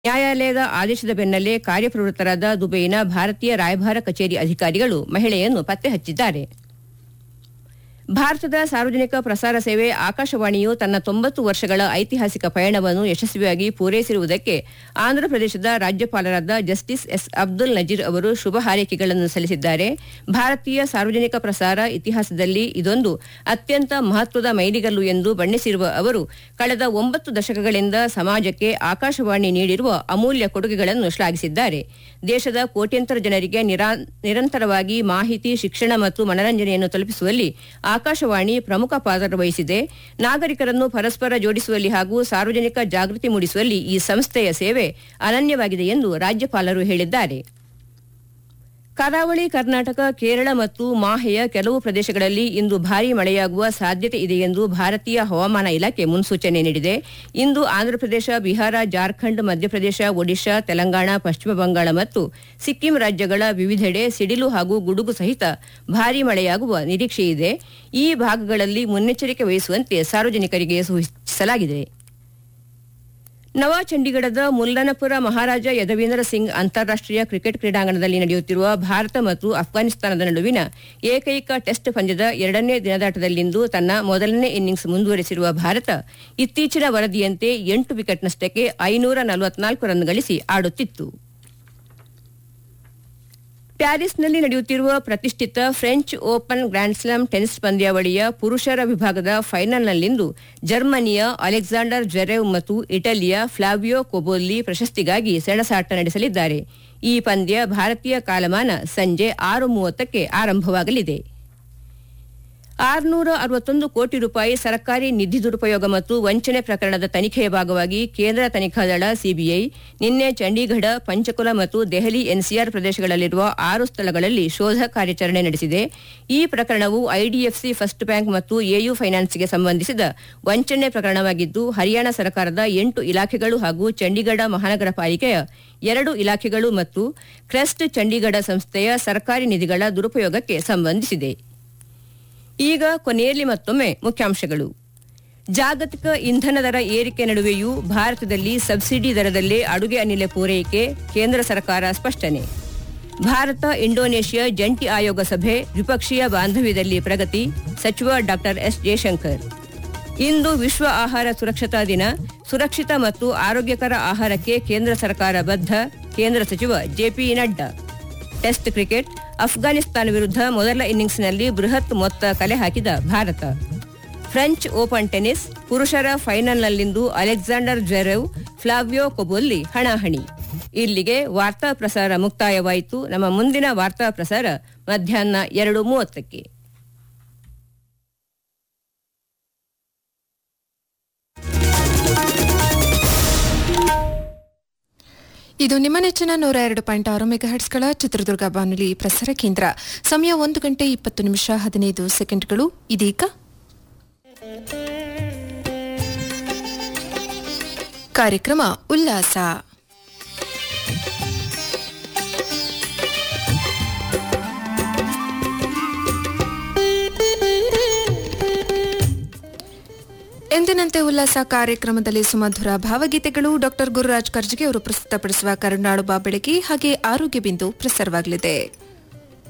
ನ್ಯಾಯಾಲಯದ ಆದೇಶದ ಬೆನ್ನಲ್ಲೇ ಕಾರ್ಯಪ್ರವೃತ್ತರಾದ ದುಬೈನ ಭಾರತೀಯ ರಾಯಭಾರ ಕಚೇರಿ ಅಧಿಕಾರಿಗಳು ಮಹಿಳೆಯನ್ನು ಪತ್ತೆ ಹಚ್ಚಿದ್ದಾರೆ ಭಾರತದ ಸಾರ್ವಜನಿಕ ಪ್ರಸಾರ ಸೇವೆ ಆಕಾಶವಾಣಿಯು ತನ್ನ ತೊಂಬತ್ತು ವರ್ಷಗಳ ಐತಿಹಾಸಿಕ ಪಯಣವನ್ನು ಯಶಸ್ವಿಯಾಗಿ ಪೂರೈಸಿರುವುದಕ್ಕೆ ಆಂಧ್ರಪ್ರದೇಶದ ರಾಜ್ಯಪಾಲರಾದ ಜಸ್ಟಿಸ್ ಎಸ್ ಅಬ್ದುಲ್ ನಜೀರ್ ಅವರು ಶುಭ ಹಾರೈಕೆಗಳನ್ನು ಸಲ್ಲಿಸಿದ್ದಾರೆ ಭಾರತೀಯ ಸಾರ್ವಜನಿಕ ಪ್ರಸಾರ ಇತಿಹಾಸದಲ್ಲಿ ಇದೊಂದು ಅತ್ಯಂತ ಮಹತ್ವದ ಮೈಲಿಗಲ್ಲು ಎಂದು ಬಣ್ಣಿಸಿರುವ ಅವರು ಕಳೆದ ಒಂಬತ್ತು ದಶಕಗಳಿಂದ ಸಮಾಜಕ್ಕೆ ಆಕಾಶವಾಣಿ ನೀಡಿರುವ ಅಮೂಲ್ಯ ಕೊಡುಗೆಗಳನ್ನು ಶ್ಲಾಘಿಸಿದ್ದಾರೆ ದೇಶದ ಕೋಟ್ಯಂತರ ಜನರಿಗೆ ನಿರಾ- ನಿರಂತರವಾಗಿ ಮಾಹಿತಿ ಶಿಕ್ಷಣ ಮತ್ತು ಮನರಂಜನೆಯನ್ನು ತಲುಪಿಸುವಲ್ಲಿ ಆಕಾಶವಾಣಿ ಪ್ರಮುಖ ಪಾತ್ರ ವಹಿಸಿದೆ ನಾಗರಿಕರನ್ನು ಪರಸ್ಪರ ಜೋಡಿಸುವಲ್ಲಿ ಹಾಗೂ ಸಾರ್ವಜನಿಕ ಜಾಗೃತಿ ಮೂಡಿಸುವಲ್ಲಿ ಈ ಸಂಸ್ಥೆಯ ಸೇವೆ ಅನನ್ಯವಾಗಿದೆ ಎಂದು ರಾಜ್ಯಪಾಲರು ಹೇಳಿದ್ದಾರೆ ಕರಾವಳಿ ಕರ್ನಾಟಕ ಕೇರಳ ಮತ್ತು ಮಾಹೆಯ ಕೆಲವು ಪ್ರದೇಶಗಳಲ್ಲಿ ಇಂದು ಭಾರೀ ಮಳೆಯಾಗುವ ಸಾಧ್ಯತೆ ಇದೆ ಎಂದು ಭಾರತೀಯ ಹವಾಮಾನ ಇಲಾಖೆ ಮುನ್ಸೂಚನೆ ನೀಡಿದೆ ಇಂದು ಆಂಧ್ರಪ್ರದೇಶ ಬಿಹಾರ ಜಾರ್ಖಂಡ್ ಮಧ್ಯಪ್ರದೇಶ ಒಡಿಶಾ ತೆಲಂಗಾಣ ಪಶ್ಚಿಮ ಬಂಗಾಳ ಮತ್ತು ಸಿಕ್ಕಿಂ ರಾಜ್ಯಗಳ ವಿವಿಧೆಡೆ ಸಿಡಿಲು ಹಾಗೂ ಗುಡುಗು ಸಹಿತ ಭಾರೀ ಮಳೆಯಾಗುವ ನಿರೀಕ್ಷೆಯಿದೆ ಈ ಭಾಗಗಳಲ್ಲಿ ಮುನ್ನೆಚ್ಚರಿಕೆ ವಹಿಸುವಂತೆ ಸಾರ್ವಜನಿಕರಿಗೆ ಸೂಚಿಸಲಾಗಿದೆ ನವ ಚಂಡೀಗಢದ ಮುಲ್ಲನಪುರ ಮಹಾರಾಜ ಯದವೀಂದ್ರ ಸಿಂಗ್ ಅಂತಾರಾಷ್ಟೀಯ ಕ್ರಿಕೆಟ್ ಕ್ರೀಡಾಂಗಣದಲ್ಲಿ ನಡೆಯುತ್ತಿರುವ ಭಾರತ ಮತ್ತು ಅಫ್ಘಾನಿಸ್ತಾನದ ನಡುವಿನ ಏಕೈಕ ಟೆಸ್ಟ್ ಪಂದ್ಯದ ಎರಡನೇ ದಿನದಾಟದಲ್ಲಿಂದು ತನ್ನ ಮೊದಲನೇ ಇನ್ನಿಂಗ್ಸ್ ಮುಂದುವರೆಸಿರುವ ಭಾರತ ಇತ್ತೀಚಿನ ವರದಿಯಂತೆ ಎಂಟು ವಿಕೆಟ್ನಷ್ಟಕ್ಕೆ ಐನೂರ ನಲವತ್ನಾಲ್ಕು ರನ್ ಗಳಿಸಿ ಆಡುತ್ತಿತ್ತು ಪ್ಯಾರಿಸ್ನಲ್ಲಿ ನಡೆಯುತ್ತಿರುವ ಪ್ರತಿಷ್ಠಿತ ಫ್ರೆಂಚ್ ಓಪನ್ ಗ್ರ್ಯಾಂಡ್ಸ್ಲಾಮ್ ಟೆನಿಸ್ ಪಂದ್ಯಾವಳಿಯ ಪುರುಷರ ವಿಭಾಗದ ಫೈನಲ್ನಲ್ಲಿಂದು ಜರ್ಮನಿಯ ಅಲೆಕ್ಸಾಂಡರ್ ಜೆರೆವ್ ಮತ್ತು ಇಟಲಿಯ ಫ್ಲಾವಿಯೋ ಕೊಬೋಲ್ಲಿ ಪ್ರಶಸ್ತಿಗಾಗಿ ಸೆಣಸಾಟ ನಡೆಸಲಿದ್ದಾರೆ ಈ ಪಂದ್ಯ ಭಾರತೀಯ ಕಾಲಮಾನ ಸಂಜೆ ಆರು ಮೂವತ್ತಕ್ಕೆ ಆರಂಭವಾಗಲಿದೆ ಆರುನೂರ ಅರವತ್ತೊಂದು ಕೋಟಿ ರೂಪಾಯಿ ಸರ್ಕಾರಿ ನಿಧಿ ದುರುಪಯೋಗ ಮತ್ತು ವಂಚನೆ ಪ್ರಕರಣದ ತನಿಖೆಯ ಭಾಗವಾಗಿ ಕೇಂದ್ರ ತನಿಖಾ ದಳ ಸಿಬಿಐ ನಿನ್ನೆ ಚಂಡೀಗಢ ಪಂಚಕುಲ ಮತ್ತು ದೆಹಲಿ ಎನ್ಸಿಆರ್ ಪ್ರದೇಶಗಳಲ್ಲಿರುವ ಆರು ಸ್ಥಳಗಳಲ್ಲಿ ಶೋಧ ಕಾರ್ಯಾಚರಣೆ ನಡೆಸಿದೆ ಈ ಪ್ರಕರಣವು ಐಡಿಎಫ್ಸಿ ಫಸ್ಟ್ ಬ್ಯಾಂಕ್ ಮತ್ತು ಎಯು ಫೈನಾನ್ಸ್ಗೆ ಸಂಬಂಧಿಸಿದ ವಂಚನೆ ಪ್ರಕರಣವಾಗಿದ್ದು ಹರಿಯಾಣ ಸರ್ಕಾರದ ಎಂಟು ಇಲಾಖೆಗಳು ಹಾಗೂ ಚಂಡೀಗಢ ಮಹಾನಗರ ಪಾಲಿಕೆಯ ಎರಡು ಇಲಾಖೆಗಳು ಮತ್ತು ಕ್ರೆಸ್ಟ್ ಚಂಡೀಗಢ ಸಂಸ್ಥೆಯ ಸರ್ಕಾರಿ ನಿಧಿಗಳ ದುರುಪಯೋಗಕ್ಕೆ ಸಂಬಂಧಿಸಿದೆ ಈಗ ಕೊನೆಯಲ್ಲಿ ಮತ್ತೊಮ್ಮೆ ಮುಖ್ಯಾಂಶಗಳು ಜಾಗತಿಕ ಇಂಧನ ದರ ಏರಿಕೆ ನಡುವೆಯೂ ಭಾರತದಲ್ಲಿ ಸಬ್ಸಿಡಿ ದರದಲ್ಲೇ ಅಡುಗೆ ಅನಿಲ ಪೂರೈಕೆ ಕೇಂದ್ರ ಸರ್ಕಾರ ಸ್ಪಷ್ಟನೆ ಭಾರತ ಇಂಡೋನೇಷ್ಯಾ ಜಂಟಿ ಆಯೋಗ ಸಭೆ ದ್ವಿಪಕ್ಷೀಯ ಬಾಂಧವ್ಯದಲ್ಲಿ ಪ್ರಗತಿ ಸಚಿವ ಡಾ ಎಸ್ ಜಯಶಂಕರ್ ಇಂದು ವಿಶ್ವ ಆಹಾರ ಸುರಕ್ಷತಾ ದಿನ ಸುರಕ್ಷಿತ ಮತ್ತು ಆರೋಗ್ಯಕರ ಆಹಾರಕ್ಕೆ ಕೇಂದ್ರ ಸರ್ಕಾರ ಬದ್ಧ ಕೇಂದ್ರ ಸಚಿವ JP Nadda test cricket Afghanistan ವಿರುದ್ಧ ಮೊದಲ ಇನ್ನಿಂಗ್ಸ್ನಲ್ಲಿ ಬೃಹತ್ ಮೊತ್ತ ಕಲೆ ಹಾಕಿದ ಭಾರತ ಫ್ರೆಂಚ್ ಓಪನ್ ಟೆನಿಸ್ ಪುರುಷರ ಫೈನಲ್ನಲ್ಲಿಂದು ಅಲೆಕ್ಸಾಂಡರ್ ಜೆರೆವ್ ಫ್ಲಾವಿಯೋ ಕೊಬೊಲ್ಲಿ ಹಣಾಹಣಿ ಇಲ್ಲಿಗೆ ವಾರ್ತಾ ಪ್ರಸಾರ ಮುಕ್ತಾಯವಾಯಿತು ನಮ್ಮ ಮುಂದಿನ ವಾರ್ತಾ ಪ್ರಸಾರ ಮಧ್ಯಾಹ್ನ ಎರಡು ಮೂವತ್ತಕ್ಕೆ ಇದು ನಿಮ್ಮ ನೆಚ್ಚಿನ ನೂರ ಎರಡು ಪಾಯಿಂಟ್ ಆರು ಮೆಗಾಹರ್ಟ್ಸ್ಗಳ ಚಿತ್ರದುರ್ಗ ಬಾನುಲಿ ಪ್ರಸಾರ ಕೇಂದ್ರ ಸಮಯ ಒಂದು ಗಂಟೆ ಇಪ್ಪತ್ತು ನಿಮಿಷ ಹದಿನೈದು ಸೆಕೆಂಡ್ಗಳು ಇದೀಗ ಕಾರ್ಯಕ್ರಮ ಉಲ್ಲಾಸ ಎಂದಿನಂತೆ ಉಲ್ಲಾಸ ಕಾರ್ಯಕ್ರಮದಲ್ಲಿ ಸುಮಧುರ ಭಾವಗೀತೆಗಳು ಡಾಕ್ಟರ್ ಗುರುರಾಜ್ ಕರ್ಜಿಗೆ ಅವರು ಪ್ರಸ್ತುತಪಡಿಸುವ ಕರುನಾಡು ಬಾ ಬೆಳಗ್ಗೆ ಹಾಗೆ ಆರೋಗ್ಯ ಬಿಂದು ಪ್ರಸಾರವಾಗಲಿದೆ